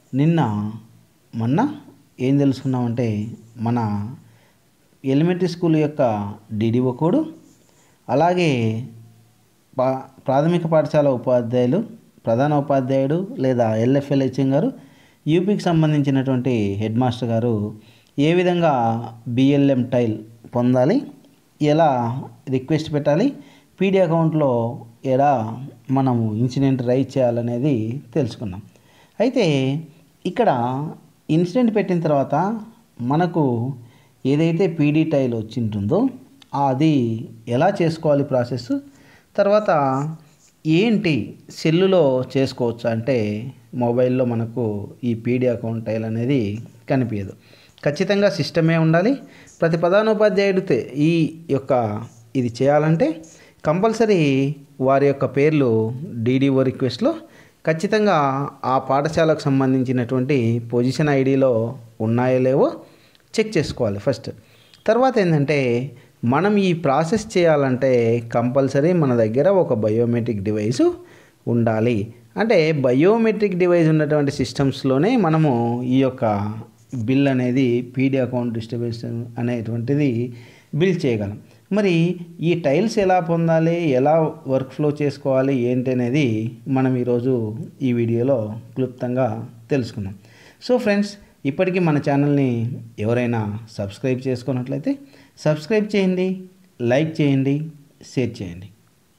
నిన్న మొన్న ఏం తెలుసుకున్నామంటే మన ఎలిమెంటరీ స్కూల్ యొక్క డిడిఓ కోడ్ అలాగే పా ప్రాథమిక పాఠశాల ఉపాధ్యాయులు ప్రధాన ఉపాధ్యాయుడు లేదా ఎల్ఎఫ్ఎల్హెచ్ఎం గారు యూపీకి సంబంధించినటువంటి హెడ్ మాస్టర్ గారు ఏ విధంగా బిఎల్ఎం టైల్ పొందాలి ఎలా రిక్వెస్ట్ పెట్టాలి పీడీ అకౌంట్లో ఎలా మనము ఇన్సిడెంట్ రైట్ చేయాలనేది తెలుసుకున్నాం అయితే ఇక్కడ ఇన్సిడెంట్ పెట్టిన తర్వాత మనకు ఏదైతే పీడీ టైల్ వచ్చింటుందో అది ఎలా చేసుకోవాలి ప్రాసెస్ తర్వాత ఏంటి సెల్లులో చేసుకోవచ్చు అంటే మొబైల్లో మనకు ఈ పీడీ అకౌంట్ టైల్ అనేది కనిపించదు ఖచ్చితంగా సిస్టమే ఉండాలి ప్రతి ప్రధానోపాధ్యాయుడు తె- ఈ యొక్క ఇది చేయాలంటే కంపల్సరీ వారి యొక్క పేర్లు డీడీఓ రిక్వెస్ట్లో ఖచ్చితంగా ఆ పాఠశాలకు సంబంధించినటువంటి పొజిషన్ ఐడిలో ఉన్నాయో లేవో చెక్ చేసుకోవాలి ఫస్ట్ తర్వాత ఏంటంటే మనం ఈ ప్రాసెస్ చేయాలంటే కంపల్సరీ మన దగ్గర ఒక బయోమెట్రిక్ డివైస్ ఉండాలి అంటే బయోమెట్రిక్ డివైస్ ఉన్నటువంటి సిస్టమ్స్లోనే మనము ఈ యొక్క బిల్ అనేది పీడీ అకౌంట్ డిస్ట్రిబ్యూస్ అనేటువంటిది బిల్ చేయగలం మరి ఈ టైల్స్ ఎలా పొందాలి ఎలా వర్క్ ఫ్లో చేసుకోవాలి ఏంటి అనేది మనం ఈరోజు ఈ వీడియోలో క్లుప్తంగా తెలుసుకుందాం సో ఫ్రెండ్స్ ఇప్పటికీ మన ఛానల్ని ఎవరైనా సబ్స్క్రైబ్ చేసుకున్నట్లయితే సబ్స్క్రైబ్ చేయండి లైక్ చేయండి షేర్ చేయండి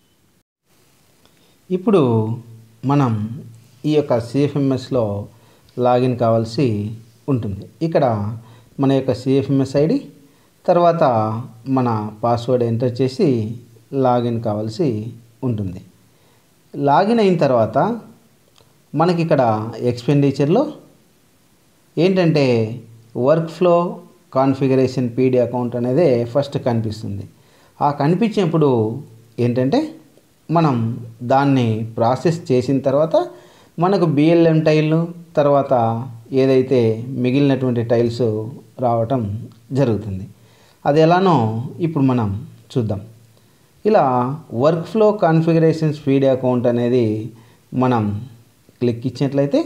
ఇప్పుడు మనం ఈ యొక్క సిఎఫ్ఎంఎస్లో లాగిన్ కావాల్సి ఉంటుంది ఇక్కడ మన యొక్క సిఎఫ్ఎంఎస్ ఐడి తర్వాత మన పాస్వర్డ్ ఎంటర్ చేసి లాగిన్ కావాల్సి ఉంటుంది లాగిన్ అయిన తర్వాత మనకి ఇక్కడ ఎక్స్పెండిచర్లో ఏంటంటే workflow configuration P D account అనేది ఫస్ట్ కనిపిస్తుంది ఆ కనిపించినప్పుడు ఏంటంటే మనం దాన్ని ప్రాసెస్ చేసిన తర్వాత మనకు బిఎల్ఎం టైల్ తర్వాత ఏదైతే మిగిలినటువంటి టైల్స్ రావటం జరుగుతుంది అది ఎలానో ఇప్పుడు మనం చూద్దాం ఇలా workflow configuration speed account అనేది మనం క్లిక్ ఇచ్చినట్లయితే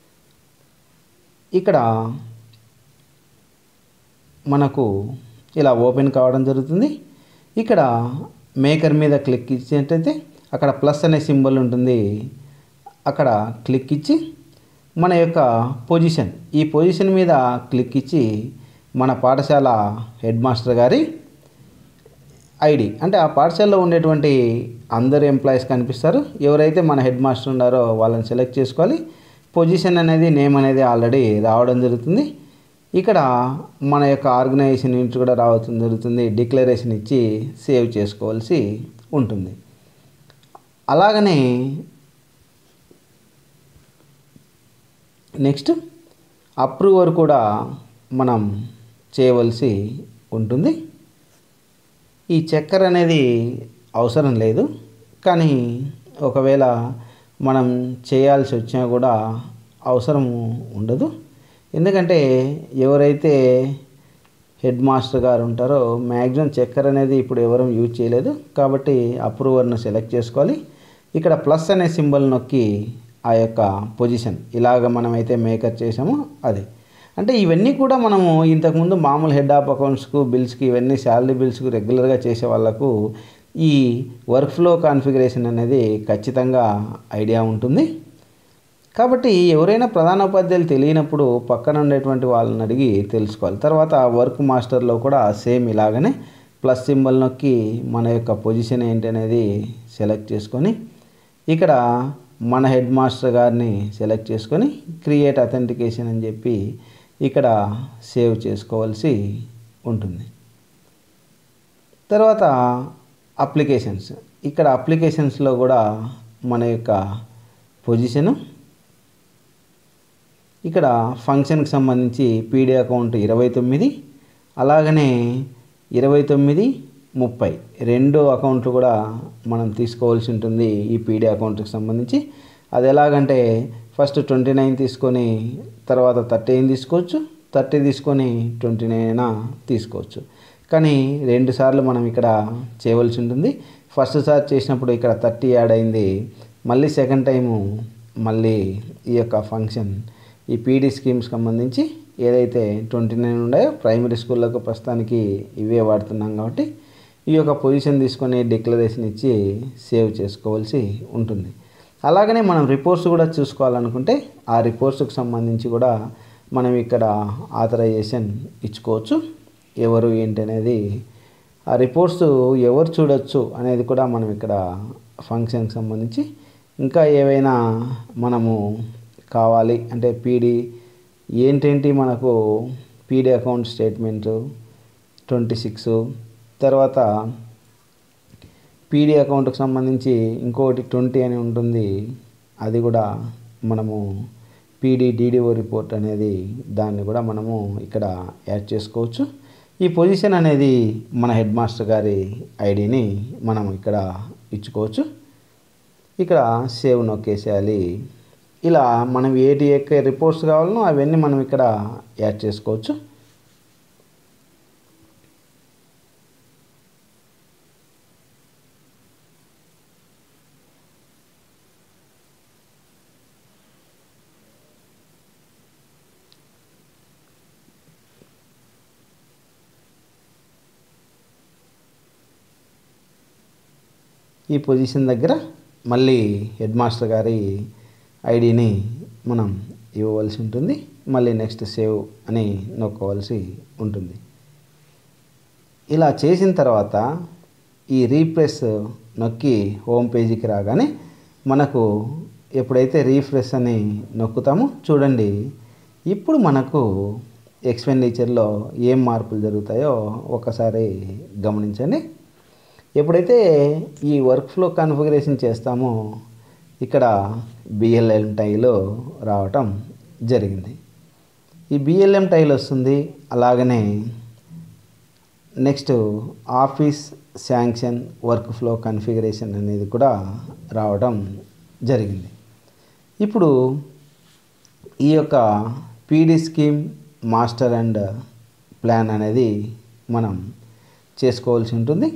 ఇక్కడ మనకు ఇలా ఓపెన్ కావడం జరుగుతుంది ఇక్కడ మేకర్ మీద క్లిక్ ఇచ్చినట్టయితే అక్కడ ప్లస్ అనే సింబల్ ఉంటుంది అక్కడ క్లిక్ ఇచ్చి మన యొక్క పొజిషన్ ఈ పొజిషన్ మీద క్లిక్ ఇచ్చి మన పాఠశాల హెడ్ మాస్టర్ గారి ఐడి అంటే ఆ పాఠశాలలో ఉండేటువంటి అందరు ఎంప్లాయీస్ కనిపిస్తారు ఎవరైతే మన హెడ్ మాస్టర్ ఉన్నారో వాళ్ళని సెలెక్ట్ చేసుకోవాలి పొజిషన్ అనేది నేమ్ అనేది ఆల్రెడీ రావడం జరుగుతుంది ఇక్కడ మన యొక్క ఆర్గనైజేషన్ నుంచి కూడా రావడం జరుగుతుంది డిక్లరేషన్ ఇచ్చి సేవ్ చేసుకోవాల్సి ఉంటుంది అలాగనే నెక్స్ట్ అప్రూవర్ కూడా మనం చేయవలసి ఉంటుంది ఈ చక్కెర అనేది అవసరం లేదు కానీ ఒకవేళ మనం చేయాల్సి వచ్చినా కూడా అవసరం ఉండదు ఎందుకంటే ఎవరైతే హెడ్ మాస్టర్ గారు ఉంటారో మ్యాక్సిమం చక్కెర అనేది ఇప్పుడు ఎవరు యూజ్ చేయలేదు కాబట్టి అప్రూవర్ను సెలెక్ట్ చేసుకోవాలి ఇక్కడ ప్లస్ అనే సింబల్ నొక్కి ఆ యొక్క పొజిషన్ ఇలాగ మనమైతే మేకర్ చేసామో అది అంటే ఇవన్నీ కూడా మనము ఇంతకుముందు మామూలు హెడ్ ఆఫ్ అకౌంట్స్కు బిల్స్కి ఇవన్నీ శాలరీ బిల్స్కు రెగ్యులర్గా చేసే వాళ్ళకు ఈ వర్క్ ఫ్లో కాన్ఫిగరేషన్ అనేది ఖచ్చితంగా ఐడియా ఉంటుంది కాబట్టి ఎవరైనా ప్రధానోపాధ్యాయులు తెలియనప్పుడు పక్కన ఉండేటువంటి వాళ్ళని అడిగి తెలుసుకోవాలి తర్వాత వర్క్ మాస్టర్లో కూడా సేమ్ ఇలాగనే ప్లస్ సింబల్ నొక్కి మన యొక్క పొజిషన్ ఏంటి అనేది సెలెక్ట్ చేసుకొని ఇక్కడ మన హెడ్ మాస్టర్ గారిని సెలెక్ట్ చేసుకొని క్రియేట్ అథెంటికేషన్ అని చెప్పి ఇక్కడ సేవ్ చేసుకోవాల్సి ఉంటుంది తర్వాత అప్లికేషన్స్ ఇక్కడ అప్లికేషన్స్లో కూడా మన యొక్క పొజిషను ఇక్కడ ఫంక్షన్కి సంబంధించి పీడీ అకౌంట్ ఇరవై తొమ్మిది అలాగనే ఇరవై తొమ్మిది ముప్పై రెండు అకౌంట్లు కూడా మనం తీసుకోవాల్సి ఉంటుంది ఈ పీడీ అకౌంట్కి సంబంధించి అది ఎలాగంటే ఫస్ట్ ట్వంటీ నైన్ తీసుకొని తర్వాత థర్టీన్ తీసుకోవచ్చు థర్టీ తీసుకొని ట్వంటీ నైన్ తీసుకోవచ్చు కానీ రెండు సార్లు మనం ఇక్కడ చేయవలసి ఉంటుంది ఫస్ట్ సార్ చేసినప్పుడు ఇక్కడ థర్టీ యాడ్ అయింది మళ్ళీ సెకండ్ టైము మళ్ళీ ఈ యొక్క ఫంక్షన్ ఈ పీడీ స్కీమ్స్ సంబంధించి ఏదైతే ట్వంటీ నైన్ ఉన్నాయో ప్రైమరీ స్కూళ్ళకు ప్రస్తుతానికి ఇవే వాడుతున్నాం కాబట్టి ఈ యొక్క పొజిషన్ తీసుకొని డిక్లరేషన్ ఇచ్చి సేవ్ చేసుకోవాల్సి ఉంటుంది అలాగనే మనం రిపోర్ట్స్ కూడా చూసుకోవాలనుకుంటే ఆ రిపోర్ట్స్కి సంబంధించి కూడా మనం ఇక్కడ ఆథరైజేషన్ ఇచ్చుకోవచ్చు ఎవరు ఏంటి అనేది ఆ రిపోర్ట్స్ ఎవరు చూడొచ్చు అనేది కూడా మనం ఇక్కడ ఫంక్షన్కి సంబంధించి ఇంకా ఏవైనా మనము కావాలి అంటే పీడీ ఏంటేంటి మనకు P D account statement twenty six తర్వాత పీడీ అకౌంట్కి సంబంధించి ఇంకొకటి ట్వంటీ అని ఉంటుంది అది కూడా మనము పీడీ డీడీఓ రిపోర్ట్ అనేది దాన్ని కూడా మనము ఇక్కడ యాడ్ చేసుకోవచ్చు ఈ పొజిషన్ అనేది మన హెడ్ మాస్టర్ గారి ఐడిని మనం ఇక్కడ ఇచ్చుకోవచ్చు ఇక్కడ సేవ్ నొక్కేసేయాలి ఇలా మనం ఏటి యొక్క రిపోర్ట్స్ కావాలనో అవన్నీ మనం ఇక్కడ యాడ్ చేసుకోవచ్చు ఈ పొజిషన్ దగ్గర మళ్ళీ హెడ్ మాస్టర్ గారి ఐడిని మనం ఇవ్వవలసి ఉంటుంది మళ్ళీ నెక్స్ట్ సేవ్ అని నొక్కవలసి ఉంటుంది ఇలా చేసిన తర్వాత ఈ రీప్రెస్ నొక్కి హోమ్ పేజీకి రాగానే మనకు ఎప్పుడైతే రీఫ్రెష్ అని నొక్కుతామో చూడండి ఇప్పుడు మనకు ఎక్స్పెండిచర్లో ఏం మార్పులు జరుగుతాయో ఒకసారి గమనించండి ఎప్పుడైతే ఈ వర్క్ ఫ్లో కాన్ఫిగరేషన్ చేస్తామో ఇక్కడ బిఎల్ఎం టైలో రావటం జరిగింది ఈ బిఎల్ఎం టైల్ వస్తుంది అలాగనే next office sanction workflow configuration అనేది కూడా రావడం జరిగింది ఇప్పుడు ఈ యొక్క P D scheme master and plan అనేది మనం చేసుకోవాల్సి ఉంటుంది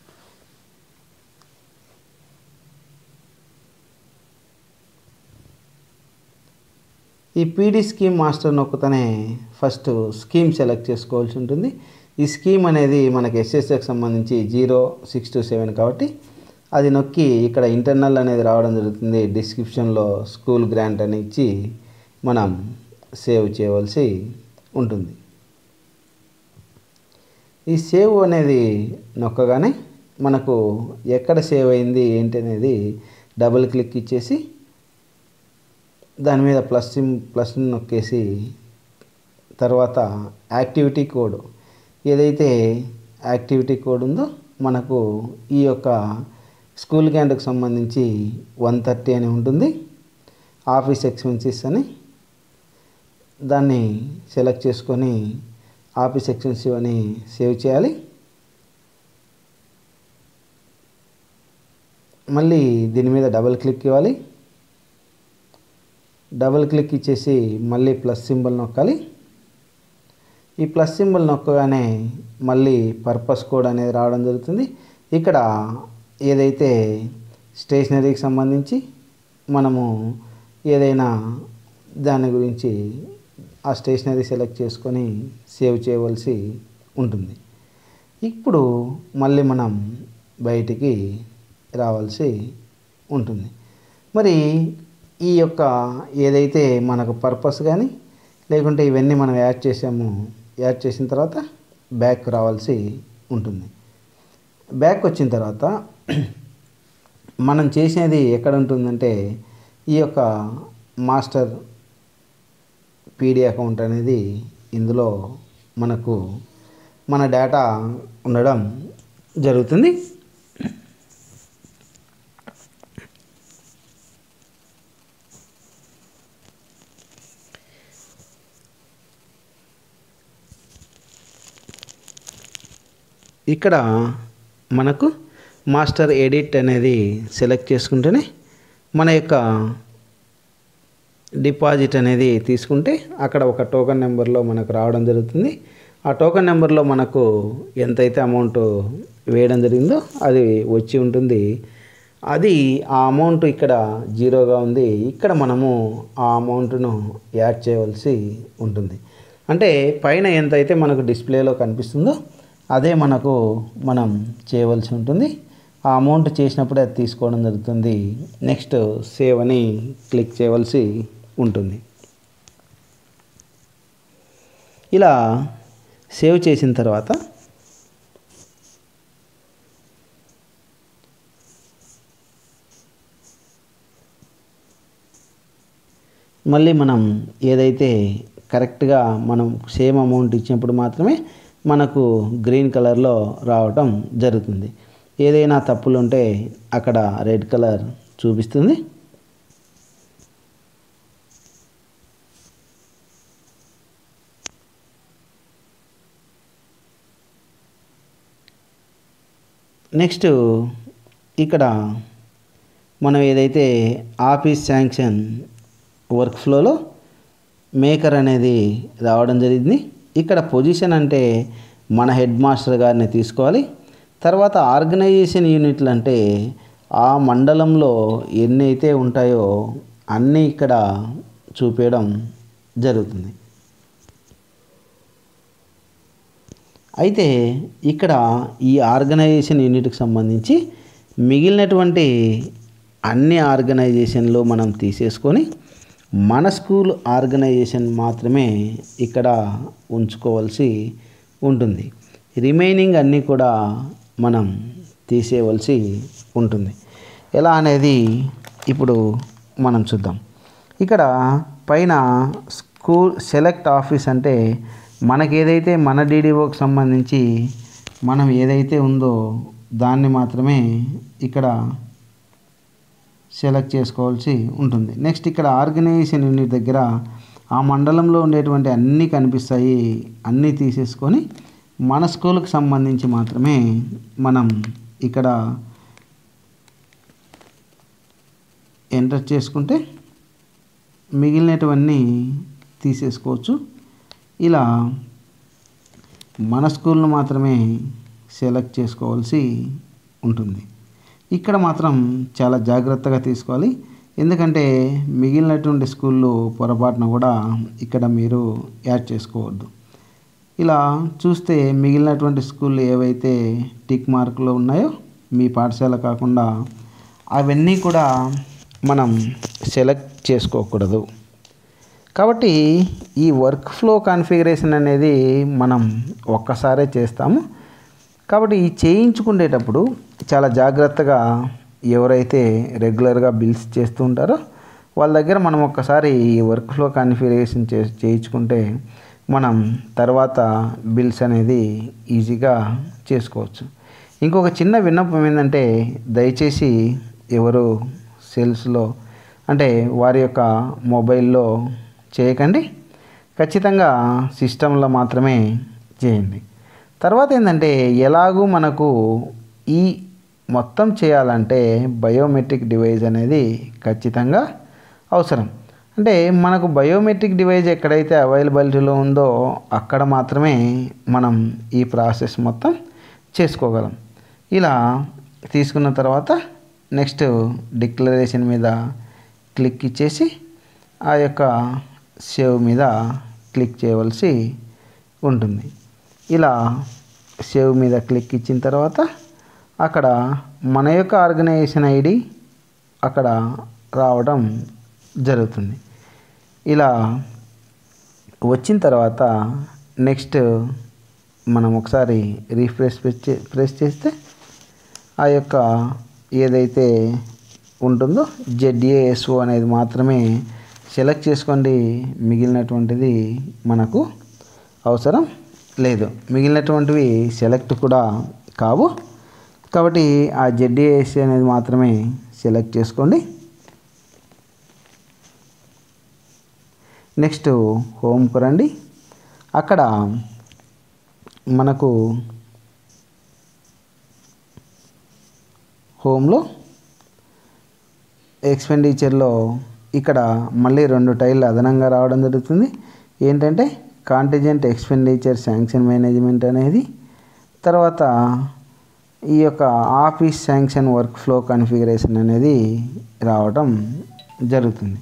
ఈ పీడీ స్కీమ్ మాస్టర్ నొక్కుతూనే ఫస్ట్ స్కీమ్ సెలెక్ట్ చేసుకోవాల్సి ఉంటుంది ఈ స్కీమ్ అనేది మనకి ఎస్ఎస్ఎకి సంబంధించి జీరో సిక్స్ టు సెవెన్ కాబట్టి అది నొక్కి ఇక్కడ ఇంటర్నల్ అనేది రావడం జరుగుతుంది డిస్క్రిప్షన్లో స్కూల్ గ్రాంట్ అని ఇచ్చి మనం సేవ్ చేయవలసి ఉంటుంది ఈ సేవ్ అనేది నొక్కగానే మనకు ఎక్కడ సేవ్ అయింది ఏంటి అనేది డబుల్ క్లిక్ ఇచ్చేసి దాని మీద ప్లస్ సిమ్ ప్లస్ నొక్కేసి తర్వాత యాక్టివిటీ కోడ్ ఏదైతే యాక్టివిటీ కోడ్ ఉందో మనకు ఈ యొక్క స్కూల్ క్యాంట్కి సంబంధించి వన్ థర్టీ అని ఉంటుంది ఆఫీస్ ఎక్స్పెన్సెస్ అని దాన్ని సెలెక్ట్ చేసుకొని ఆఫీస్ ఎక్స్పెన్సివ్ అని సేవ్ చేయాలి మళ్ళీ దీని మీద డబుల్ క్లిక్ ఇవ్వాలి డబుల్ క్లిక్ ఇచ్చేసి మళ్ళీ ప్లస్ సింబల్ నొక్కాలి ఈ ప్లస్ సింబల్ నొక్కగానే మళ్ళీ పర్పస్ కోడ్ అనేది రావడం జరుగుతుంది ఇక్కడ ఏదైతే స్టేషనరీకి సంబంధించి మనము ఏదైనా దాని గురించి ఆ స్టేషనరీ సెలెక్ట్ చేసుకొని సేవ్ చేయవలసి ఉంటుంది ఇప్పుడు మళ్ళీ మనం బయటికి రావాల్సి ఉంటుంది మరి ఈ యొక్క ఏదైతే మనకు పర్పస్ కానీ లేకుంటే ఇవన్నీ మనం యాడ్ చేసాము యాడ్ చేసిన తర్వాత బ్యాక్ రావాల్సి ఉంటుంది బ్యాక్ వచ్చిన తర్వాత మనం చేసేది ఎక్కడ ఉంటుందంటే ఈ యొక్క మాస్టర్ పీడీ అకౌంట్ అనేది ఇందులో మనకు మన డేటా ఉండడం జరుగుతుంది ఇక్కడ మనకు మాస్టర్ ఎడిట్ అనేది సెలెక్ట్ చేసుకుంటేనే మన యొక్క డిపాజిట్ అనేది తీసుకుంటే అక్కడ ఒక టోకెన్ నెంబర్లో మనకు రావడం జరుగుతుంది ఆ టోకెన్ నెంబర్లో మనకు ఎంతైతే అమౌంట్ వేయడం జరిగిందో అది వచ్చి ఉంటుంది అది ఆ అమౌంట్ ఇక్కడ జీరోగా ఉంది ఇక్కడ మనము ఆ అమౌంట్ను యాడ్ చేయవలసి ఉంటుంది అంటే పైన ఎంతైతే మనకు డిస్ప్లేలో కనిపిస్తుందో అదే మనకు మనం చేయవలసి ఉంటుంది ఆ అమౌంట్ చేసినప్పుడే అది తీసుకోవడం జరుగుతుంది నెక్స్ట్ సేవ్ అని క్లిక్ చేయవలసి ఉంటుంది ఇలా సేవ్ చేసిన తర్వాత మళ్ళీ మనం ఏదైతే కరెక్ట్గా మనం సేమ్ అమౌంట్ ఇచ్చినప్పుడు మాత్రమే మనకు గ్రీన్ కలర్లో రావటం జరుగుతుంది ఏదైనా తప్పులు ఉంటే అక్కడ రెడ్ కలర్ చూపిస్తుంది నెక్స్ట్ ఇక్కడ మనం ఏదైతే ఆఫీస్ శాంక్షన్ వర్క్ ఫ్లోలో మేకర్ అనేది రావడం జరిగింది ఇక్కడ పొజిషన్ అంటే మన హెడ్ మాస్టర్ గారిని తీసుకోవాలి తర్వాత ఆర్గనైజేషన్ యూనిట్లు అంటే ఆ మండలంలో ఎన్ని అయితే ఉంటాయో అన్నీ ఇక్కడ చూపించడం జరుగుతుంది అయితే ఇక్కడ ఈ ఆర్గనైజేషన్ యూనిట్కి సంబంధించి మిగిలినటువంటి అన్ని ఆర్గనైజేషన్లు మనం తీసేసుకొని మన స్కూల్ ఆర్గనైజేషన్ మాత్రమే ఇక్కడ ఉంచుకోవాల్సి ఉంటుంది రిమైనింగ్ అన్నీ కూడా మనం తీసేయవలసి ఉంటుంది ఎలా అనేది ఇప్పుడు మనం చూద్దాం ఇక్కడ పైన స్కూల్ సెలెక్ట్ ఆఫీస్ అంటే మనకి ఏదైతే మన డీడీఓకి సంబంధించి మనం ఏదైతే ఉందో దాన్ని మాత్రమే ఇక్కడ సెలెక్ట్ చేసుకోవాల్సి ఉంటుంది నెక్స్ట్ ఇక్కడ ఆర్గనైజేషన్ యూనిట్ దగ్గర ఆ మండలంలో ఉండేటువంటి అన్నీ కనిపిస్తాయి అన్నీ తీసేసుకొని మన స్కూల్కి సంబంధించి మాత్రమే మనం ఇక్కడ ఎంటర్ చేసుకుంటే మిగిలినటువన్నీ తీసేసుకోవచ్చు ఇలా మన స్కూల్ను మాత్రమే సెలెక్ట్ చేసుకోవాల్సి ఉంటుంది ఇక్కడ మాత్రం చాలా జాగ్రత్తగా తీసుకోవాలి ఎందుకంటే మిగిలినటువంటి స్కూళ్ళు పొరపాటున కూడా ఇక్కడ మీరు యాడ్ చేసుకోవద్దు ఇలా చూస్తే మిగిలినటువంటి స్కూళ్ళు ఏవైతే టిక్ మార్కులు ఉన్నాయో మీ పాఠశాల కాకుండా అవన్నీ కూడా మనం సెలెక్ట్ చేసుకోకూడదు కాబట్టి ఈ వర్క్ ఫ్లో కాన్ఫిగరేషన్ అనేది మనం ఒక్కసారే చేస్తాము కాబట్టి ఈ చేయించుకునేటప్పుడు చాలా జాగ్రత్తగా ఎవరైతే రెగ్యులర్గా బిల్స్ చేస్తూ ఉంటారో వాళ్ళ దగ్గర మనం ఒక్కసారి ఈ వర్క్ ఫ్లో కాన్ఫిగరేషన్ చే చేయించుకుంటే మనం తర్వాత బిల్స్ అనేది ఈజీగా చేసుకోవచ్చు ఇంకొక చిన్న విన్నపం ఏంటంటే దయచేసి ఎవరు సెల్స్లో అంటే వారి యొక్క మొబైల్లో చేయకండి ఖచ్చితంగా సిస్టంలో మాత్రమే చేయండి తర్వాత ఏంటంటే ఎలాగూ మనకు ఈ మొత్తం చేయాలంటే బయోమెట్రిక్ డివైస్ అనేది ఖచ్చితంగా అవసరం అంటే మనకు బయోమెట్రిక్ డివైస్ ఎక్కడైతే అవైలబిలిటీలో ఉందో అక్కడ మాత్రమే మనం ఈ ప్రాసెస్ మొత్తం చేసుకోగలం ఇలా తీసుకున్న తర్వాత నెక్స్ట్ డిక్లరేషన్ మీద క్లిక్ ఇచ్చేసి ఆ యొక్క సేవ్ మీద క్లిక్ చేయవలసి ఉంటుంది ఇలా సేవ్ మీద క్లిక్ ఇచ్చిన తర్వాత అక్కడ మన యొక్క ఆర్గనైజేషన్ ఐడి అక్కడ రావడం జరుగుతుంది ఇలా వచ్చిన తర్వాత నెక్స్ట్ మనం ఒకసారి రీఫ్రెష్ ప్రెస్ చేస్తే ఆ యొక్క ఏదైతే ఉంటుందో జెడ్ఏఎస్ఓ అనేది మాత్రమే సెలెక్ట్ చేసుకోండి మిగిలినటువంటిది మనకు అవసరం లేదు మిగిలినటువంటివి సెలెక్ట్ కూడా కావు కాబట్టి ఆ జెడ్ఏఎస్సి అనేది మాత్రమే సెలెక్ట్ చేసుకోండి నెక్స్ట్ హోమ్కు రండి అక్కడ మనకు హోమ్లో ఎక్స్పెండిచర్లో ఇక్కడ మళ్ళీ రెండు టైర్లు అదనంగా రావడం జరుగుతుంది ఏంటంటే కాంటిజెంట్ ఎక్స్పెండిచర్ శాంక్షన్ మేనేజ్మెంట్ అనేది తర్వాత ఈ యొక్క office sanction workflow configuration అనేది రావటం జరుగుతుంది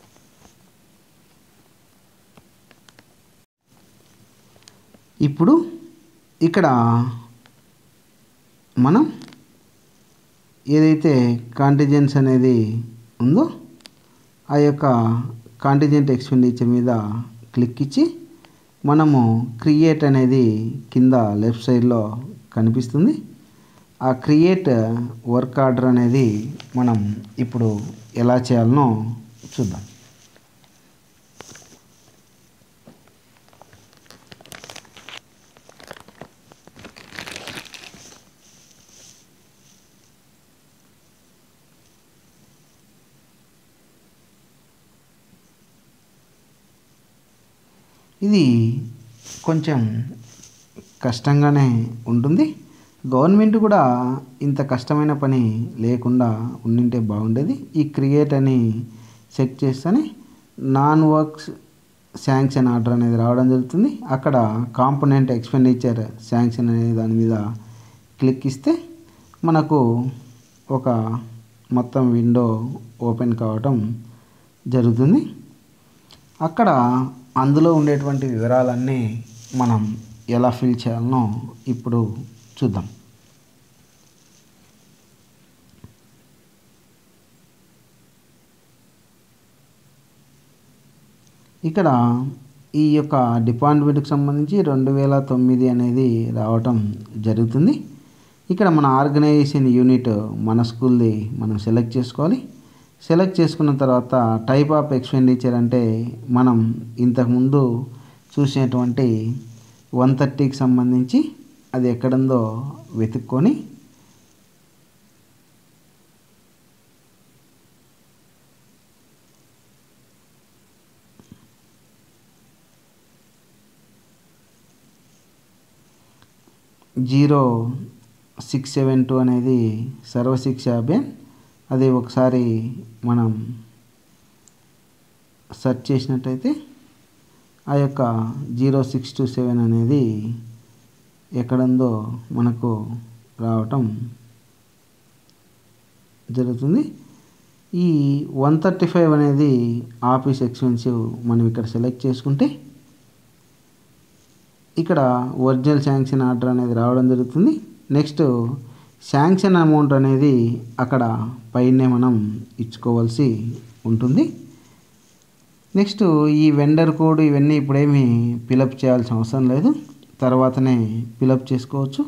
ఇప్పుడు ఇక్కడ మనం ఏదైతే కాంటిజెన్స్ అనేది ఉందో ఆ యొక్క కాంటిజెంట్ ఎక్స్పెండిచర్ మీద క్లిక్ ఇచ్చి మనము క్రియేట్ అనేది కింద లెఫ్ట్ సైడ్లో కనిపిస్తుంది ఆ క్రియేట్ వర్క్ ఆర్డర్ అనేది మనం ఇప్పుడు ఎలా చేయాలనో చూద్దాం ఇది కొంచెం కష్టంగానే ఉంటుంది గవర్నమెంట్ కూడా ఇంత కష్టమైన పని లేకుండా ఉండింటే బాగుండేది ఈ క్రియేట్ అని చెక్ చేస్తేనే నాన్ వర్క్స్ శాంక్షన్ ఆర్డర్ అనేది రావడం జరుగుతుంది అక్కడ కాంపోనెంట్ ఎక్స్పెండిచర్ శాంక్షన్ అనే దాని మీద క్లిక్ ఇస్తే మనకు ఒక మొత్తం విండో ఓపెన్ కావటం జరుగుతుంది అక్కడ అందులో ఉండేటువంటి వివరాలన్నీ మనం ఎలా ఫిల్ చేయాలనో ఇప్పుడు చూద్దాం ఇక్కడ ఈ యొక్క డిపార్ట్మెంట్కి సంబంధించి రెండు వేల తొమ్మిది అనేది రావటం జరుగుతుంది ఇక్కడ మన ఆర్గనైజేషన్ యూనిట్ మన స్కూల్ది మనం సెలెక్ట్ చేసుకోవాలి సెలెక్ట్ చేసుకున్న తర్వాత టైప్ ఆఫ్ ఎక్స్పెండిచర్ అంటే మనం ఇంతకుముందు చూసినటువంటి వన్ థర్టీకి సంబంధించి అది ఎక్కడుందో వెతుక్కొని జీరో సిక్స్ సెవెన్ టూ అనేది సర్వశిక్ష అభియాన్ అది ఒకసారి మనం సెర్చ్ చేసినట్టయితే ఆ యొక్క జీరో సిక్స్ టూ సెవెన్ అనేది ఎక్కడుందో మనకు రావటం జరుగుతుంది ఈ వన్ థర్టీ ఫైవ్ అనేది ఆఫీస్ ఎక్స్పెన్సివ్ మనం ఇక్కడ సెలెక్ట్ చేసుకుంటే ఇక్కడ ఒరిజినల్ శాంక్షన్ ఆర్డర్ అనేది రావడం జరుగుతుంది నెక్స్ట్ శాంక్షన్ అమౌంట్ అనేది అక్కడ పైనే మనం ఇచ్చుకోవాల్సి ఉంటుంది నెక్స్ట్ ఈ వెండర్ కోడ్ ఇవన్నీ ఇప్పుడేమి ఫిలప్ చేయాల్సిన అవసరం లేదు తర్వాతనే ఫిలప్ చేసుకోవచ్చు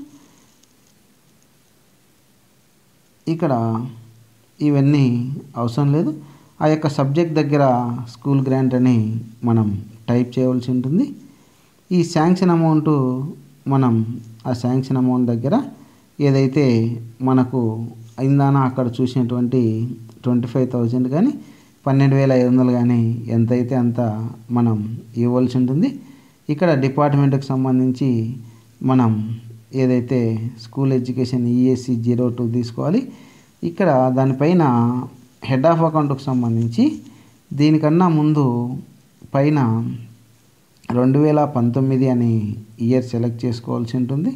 ఇక్కడ ఇవన్నీ అవసరం లేదు ఆ యొక్క సబ్జెక్ట్ దగ్గర స్కూల్ గ్రాంట్ అని మనం టైప్ చేయవలసి ఉంటుంది ఈ శాంక్షన్ అమౌంట్ మనం ఆ శాంక్షన్ అమౌంట్ దగ్గర ఏదైతే మనకు అయిందానా అక్కడ చూసినటువంటి ట్వంటీ ఫైవ్ థౌజండ్ కానీ పన్నెండు వేల ఐదు వందలు కానీ ఎంతైతే అంత మనం ఇవ్వాల్సి ఉంటుంది ఇక్కడ డిపార్ట్మెంట్కి సంబంధించి మనం ఏదైతే school education E S C zero two తీసుకోవాలి ఇక్కడ దానిపైన హెడ్ ఆఫ్ అకౌంట్కి సంబంధించి దీనికన్నా ముందు పైన రెండు వేల పంతొమ్మిది అని ఇయర్ సెలెక్ట్ చేసుకోవాల్సి ఉంటుంది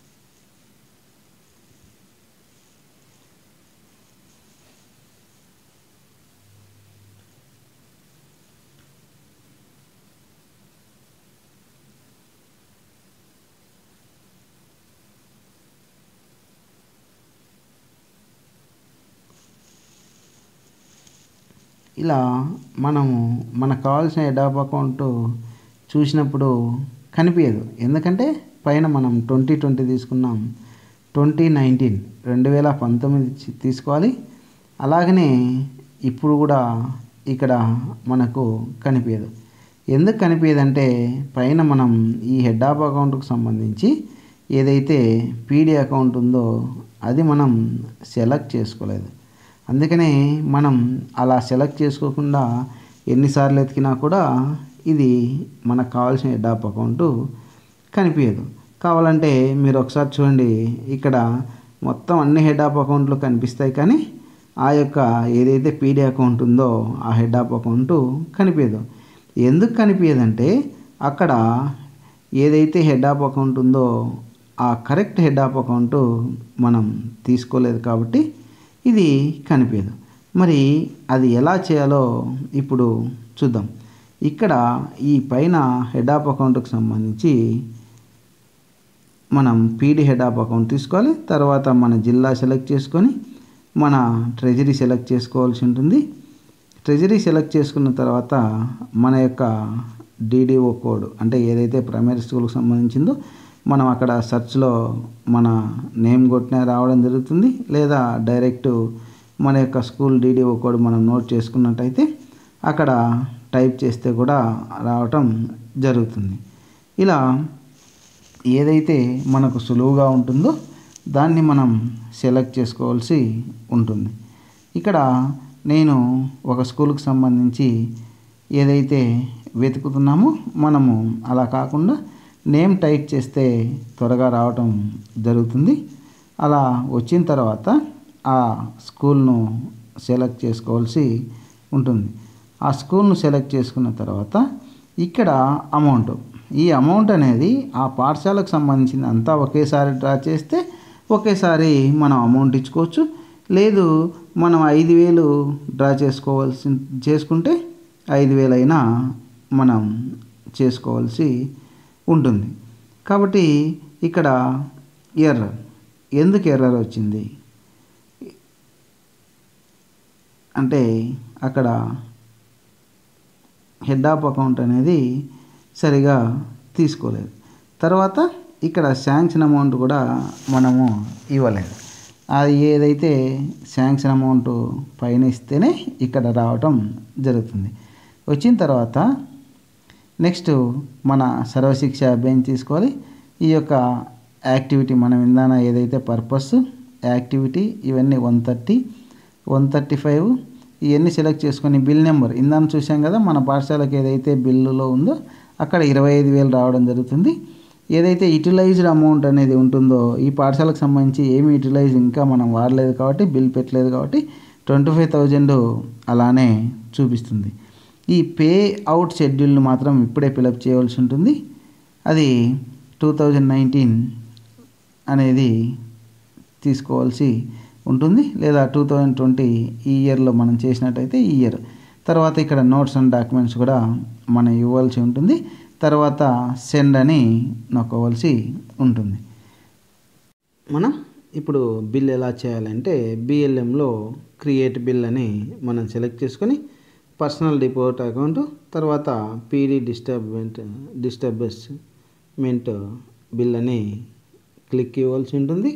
ఇలా మనము మనకు కావాల్సిన హెడ్ ఆఫ్ అకౌంట్ చూసినప్పుడు కనిపించదు ఎందుకంటే పైన మనం ట్వంటీ ట్వంటీ తీసుకున్నాం ట్వంటీ నైన్టీన్ రెండు వేల పంతొమ్మిది చి- తీసుకోవాలి అలాగనే ఇప్పుడు కూడా ఇక్కడ మనకు కనిపించదు ఎందుకు కనిపించదంటే పైన మనం ఈ హెడ్ ఆఫ్ అకౌంట్కి సంబంధించి ఏదైతే పీడీ అకౌంట్ ఉందో అది మనం సెలెక్ట్ చేసుకోలేదు అందుకనే మనం అలా సెలెక్ట్ చేసుకోకుండా ఎన్నిసార్లు ఎతికినా కూడా ఇది మనకు కావాల్సిన హెడ్ ఆఫ్ అకౌంట్ కనిపించదు కావాలంటే మీరు ఒకసారి చూడండి ఇక్కడ మొత్తం అన్ని హెడ్ ఆఫ్ అకౌంట్లు కనిపిస్తాయి కానీ ఆ యొక్క ఏదైతే పీడీ అకౌంట్ ఉందో ఆ హెడ్ ఆఫ్ అకౌంట్ కనిపించదు ఎందుకు కనిపించదంటే అక్కడ ఏదైతే హెడ్ ఆఫ్ అకౌంట్ ఉందో ఆ కరెక్ట్ హెడ్ ఆఫ్ అకౌంట్ మనం తీసుకోలేదు కాబట్టి ఇది కనిపించదు మరి అది ఎలా చేయాలో ఇప్పుడు చూద్దాం ఇక్కడ ఈ పైన హెడ్ ఆఫ్ అకౌంట్కి సంబంధించి మనం పీడీ హెడ్ ఆఫ్ అకౌంట్ తీసుకోవాలి తర్వాత మన జిల్లా సెలెక్ట్ చేసుకొని మన ట్రెజరీ సెలెక్ట్ చేసుకోవాల్సి ఉంటుంది ట్రెజరీ సెలెక్ట్ చేసుకున్న తర్వాత మన యొక్క డీడీఓ కోడ్ అంటే ఏదైతే ప్రైమరీ స్కూల్కి సంబంధించిందో మనం అక్కడ సెర్చ్లో మన నేమ్ కొట్టినా రావడం జరుగుతుంది లేదా డైరెక్ట్ మన యొక్క స్కూల్ డీడీఓ కోడ్ మనం నోట్ చేసుకున్నట్టయితే అక్కడ టైప్ చేస్తే కూడా రావటం జరుగుతుంది ఇలా ఏదైతే మనకు సులువుగా ఉంటుందో దాన్ని మనం సెలెక్ట్ చేసుకోవాల్సి ఉంటుంది ఇక్కడ నేను ఒక స్కూల్కి సంబంధించి ఏదైతే వెతుకుతున్నామో మనము అలా కాకుండా నేమ్ టైప్ చేస్తే త్వరగా రావటం జరుగుతుంది అలా వచ్చిన తర్వాత ఆ స్కూల్ను సెలెక్ట్ చేసుకోవాల్సి ఉంటుంది ఆ స్కూల్ను సెలెక్ట్ చేసుకున్న తర్వాత ఇక్కడ అమౌంట్ ఈ అమౌంట్ అనేది ఆ పాఠశాలకు సంబంధించిన అంతా ఒకేసారి డ్రా చేస్తే ఒకేసారి మనం అమౌంట్ ఇచ్చుకోవచ్చు లేదు మనం ఐదు వేలు డ్రా చేసుకోవాల్సి చేసుకుంటే ఐదు వేలైనా మనం చేసుకోవాల్సి ఉంటుంది కాబట్టి ఇక్కడ ఎర్రర్ ఎందుకు ఎర్రర్ వచ్చింది అంటే అక్కడ హెడ్ ఆఫ్ అకౌంట్ అనేది సరిగా తీసుకోలేదు తర్వాత ఇక్కడ శాంక్షన్ అమౌంట్ కూడా మనము ఇవ్వలేదు అది ఏదైతే శాంక్షన్ అమౌంట్ పైన ఇస్తేనే ఇక్కడ రావటం జరుగుతుంది వచ్చిన తర్వాత నెక్స్ట్ మన సర్వశిక్ష అభ్యాన్ తీసుకోవాలి ఈ యొక్క యాక్టివిటీ మనం ఇందాన ఏదైతే పర్పస్ యాక్టివిటీ ఇవన్నీ one thirty one thirty five ఇవన్నీ సెలెక్ట్ చేసుకొని బిల్ నెంబర్ ఇందాక చూసాం కదా మన పాఠశాలకు ఏదైతే బిల్లులో ఉందో అక్కడ ఇరవై ఐదు వేలు రావడం జరుగుతుంది ఏదైతే యూటిలైజ్డ్ అమౌంట్ అనేది ఉంటుందో ఈ పాఠశాలకు సంబంధించి ఏమి యూటిలైజ్ ఇంకా మనం వాడలేదు కాబట్టి బిల్ పెట్టలేదు కాబట్టి ట్వంటీ ఫైవ్ థౌజండ్ అలానే చూపిస్తుంది ఈ పే అవుట్ షెడ్యూల్ని మాత్రం ఇప్పుడే ఫిలప్ చేయవలసి ఉంటుంది అది టూ థౌజండ్ నైన్టీన్ అనేది తీసుకోవాల్సి ఉంటుంది లేదా టూ థౌజండ్ ట్వంటీ ఈ ఇయర్లో మనం చేసినట్టయితే ఈ ఇయర్ తర్వాత ఇక్కడ నోట్స్ అండ్ డాక్యుమెంట్స్ కూడా మనం ఇవ్వాల్సి ఉంటుంది తర్వాత సెండ్ అని నొక్కవలసి ఉంటుంది మనం ఇప్పుడు బిల్ ఎలా చేయాలంటే బిఎల్ఎంలో క్రియేట్ బిల్ అని మనం సెలెక్ట్ చేసుకొని పర్సనల్ డిపోట్ అకౌంట్ తర్వాత పీడీ డిస్టర్బెంట్ డిస్టర్బెన్స్మెంట్ బిల్ అని క్లిక్ ఇవ్వాల్సి ఉంటుంది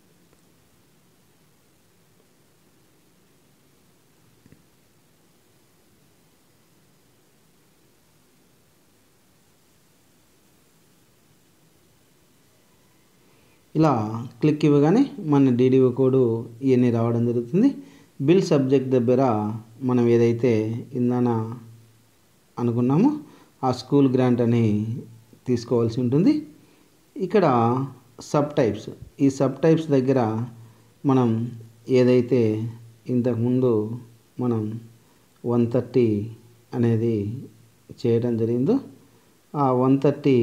ఇలా క్లిక్ ఇవ్వగానే మన డీడీఓ కోడ్ ఇవన్నీ రావడం జరుగుతుంది బిల్ సబ్జెక్ట్ దగ్గర మనం ఏదైతే ఇందాన అనుకున్నామో ఆ స్కూల్ గ్రాంట్ అని తీసుకోవాల్సి ఉంటుంది ఇక్కడ సబ్ టైప్స్ ఈ సబ్ టైప్స్ దగ్గర మనం ఏదైతే ఇంతకుముందు మనం వన్ థర్టీ అనేది చేయడం జరిగిందో ఆ వన్ థర్టీ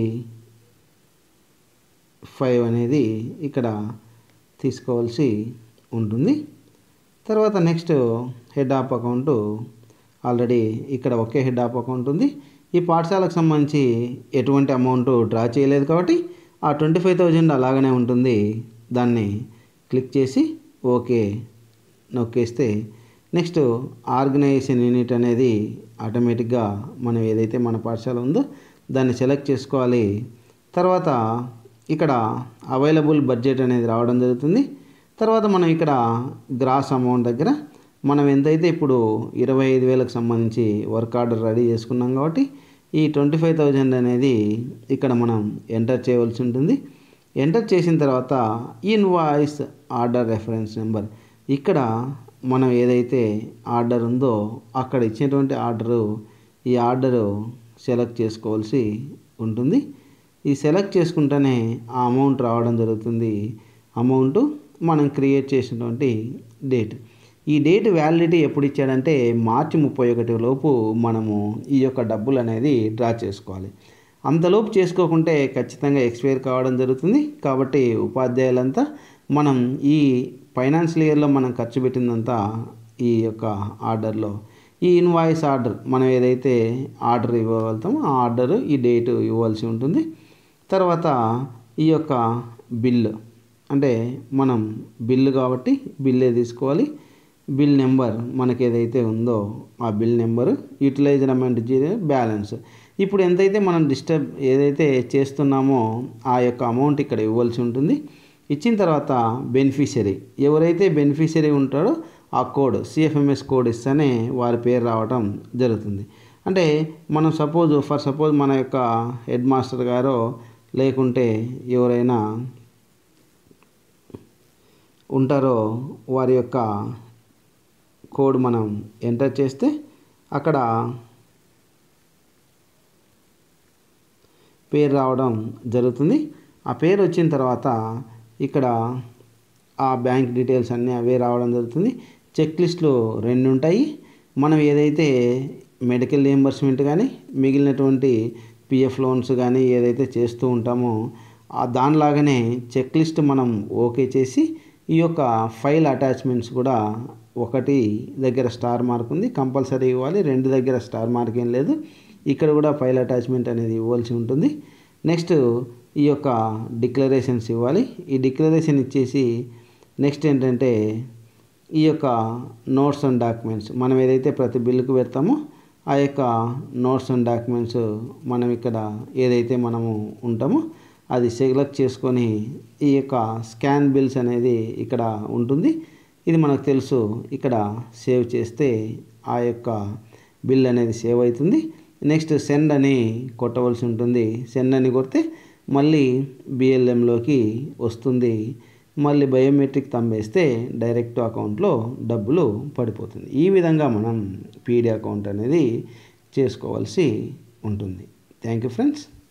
ఫైవ్ అనేది ఇక్కడ తీసుకోవాల్సి ఉంటుంది తర్వాత next head of account already ఇక్కడ ఒకే హెడ్ ఆఫ్ అకౌంట్ ఉంది ఈ పాఠశాలకు సంబంధించి ఎటువంటి అమౌంట్ డ్రా చేయలేదు కాబట్టి ఆ ట్వంటీ ఫైవ్ థౌజండ్ అలాగనే ఉంటుంది దాన్ని క్లిక్ చేసి ఓకే నొక్కేస్తే నెక్స్ట్ ఆర్గనైజేషన్ యూనిట్ అనేది ఆటోమేటిక్గా మనం ఏదైతే మన పాఠశాల ఉందో దాన్ని సెలెక్ట్ చేసుకోవాలి తర్వాత ఇక్కడ అవైలబుల్ బడ్జెట్ అనేది రావడం జరుగుతుంది తర్వాత మనం ఇక్కడ గ్రాస్ అమౌంట్ దగ్గర మనం ఎంతైతే ఇప్పుడు ఇరవై ఐదు వేలకు సంబంధించి వర్క్ ఆర్డర్ రెడీ చేసుకున్నాం కాబట్టి ఈ ట్వంటీ ఫైవ్ థౌజండ్ అనేది ఇక్కడ మనం ఎంటర్ చేయవలసి ఉంటుంది ఎంటర్ చేసిన తర్వాత ఇన్వాయిస్ ఆర్డర్ రెఫరెన్స్ నెంబర్ ఇక్కడ మనం ఏదైతే ఆర్డర్ ఉందో అక్కడ ఇచ్చినటువంటి ఆర్డరు ఈ ఆర్డరు సెలెక్ట్ చేసుకోవాల్సి ఉంటుంది ఈ సెలెక్ట్ చేసుకుంటేనే ఆ అమౌంట్ రావడం జరుగుతుంది అమౌంట్ మనం క్రియేట్ చేసినటువంటి డేట్ ఈ డేట్ వ్యాలిడిటీ ఎప్పుడు ఇచ్చాడంటే మార్చి ముప్పై ఒకటి లోపు మనము ఈ యొక్క డబ్బులు అనేది డ్రా చేసుకోవాలి అంతలోపు చేసుకోకుంటే ఖచ్చితంగా ఎక్స్పైర్ కావడం జరుగుతుంది కాబట్టి ఉపాధ్యాయులంతా మనం ఈ ఫైనాన్షియల్ ఇయర్లో మనం ఖర్చు పెట్టిందంతా ఈ యొక్క ఆర్డర్లో ఈ ఇన్వాయిస్ ఆర్డర్ మనం ఏదైతే ఆర్డర్ ఇవ్వగలుగుతామో ఆ ఆర్డర్ ఈ డేట్ ఇవ్వాల్సి ఉంటుంది తర్వాత ఈ యొక్క బిల్లు అంటే మనం బిల్లు కాబట్టి బిల్లే తీసుకోవాలి బిల్ నెంబర్ మనకి ఏదైతే ఉందో ఆ bill number utilized amount balance ఇప్పుడు ఎంతైతే మనం డిస్టర్బ్ ఏదైతే చేస్తున్నామో ఆ యొక్క అమౌంట్ ఇక్కడ ఇవ్వాల్సి ఉంటుంది ఇచ్చిన తర్వాత బెనిఫిషరీ ఎవరైతే బెనిఫిషరీ ఉంటాడో ఆ కోడ్ సిఎఫ్ఎంఎస్ కోడ్ ఇస్తేనే వారి పేరు రావడం జరుగుతుంది అంటే మనం సపోజ్ ఫర్ సపోజ్ మన యొక్క హెడ్ మాస్టర్ గారో లేకుంటే ఎవరైనా ఉంటారో వారి యొక్క కోడ్ మనం ఎంటర్ చేస్తే అక్కడ పేరు రావడం జరుగుతుంది ఆ పేరు వచ్చిన తర్వాత ఇక్కడ ఆ బ్యాంక్ డీటెయిల్స్ అన్నీ అవే రావడం జరుగుతుంది చెక్ లిస్టులు రెండు ఉంటాయి మనం ఏదైతే మెడికల్ రియంబర్స్మెంట్ కానీ మిగిలినటువంటి పిఎఫ్ లోన్స్ కానీ ఏదైతే చేస్తూ ఉంటామో ఆ దానిలాగానే చెక్ లిస్ట్ మనం ఓకే చేసి ఈ యొక్క ఫైల్ అటాచ్మెంట్స్ కూడా ఒకటి దగ్గర స్టార్ మార్క్ ఉంది కంపల్సరీ ఇవ్వాలి రెండు దగ్గర స్టార్ మార్క్ ఏం లేదు ఇక్కడ కూడా ఫైల్ అటాచ్మెంట్ అనేది ఇవ్వాల్సి ఉంటుంది నెక్స్ట్ ఈ యొక్క డిక్లరేషన్స్ ఇవ్వాలి ఈ డిక్లరేషన్ ఇచ్చేసి నెక్స్ట్ ఏంటంటే ఈ యొక్క నోట్స్ అండ్ డాక్యుమెంట్స్ మనం ఏదైతే ప్రతి బిల్లుకు పెడతామో ఆ యొక్క నోట్స్ అండ్ డాక్యుమెంట్స్ మనం ఇక్కడ ఏదైతే మనము ఉంటామో అది సెలెక్ట్ చేసుకొని ఈ యొక్క స్కాన్ బిల్స్ అనేది ఇక్కడ ఉంటుంది ఇది మనకు తెలుసు ఇక్కడ సేవ్ చేస్తే ఆ యొక్క బిల్ అనేది సేవ్ అవుతుంది నెక్స్ట్ సెండ్ అని కొట్టవలసి ఉంటుంది సెండ్ అని కొడితే మళ్ళీ బిఎల్ఎంలోకి వస్తుంది మళ్ళీ బయోమెట్రిక్ తంబేస్తే డైరెక్ట్ అకౌంట్లో డబ్బులు పడిపోతుంది ఈ విధంగా మనం పీడీ అకౌంట్ అనేది చేసుకోవాల్సి ఉంటుంది థ్యాంక్ యూ ఫ్రెండ్స్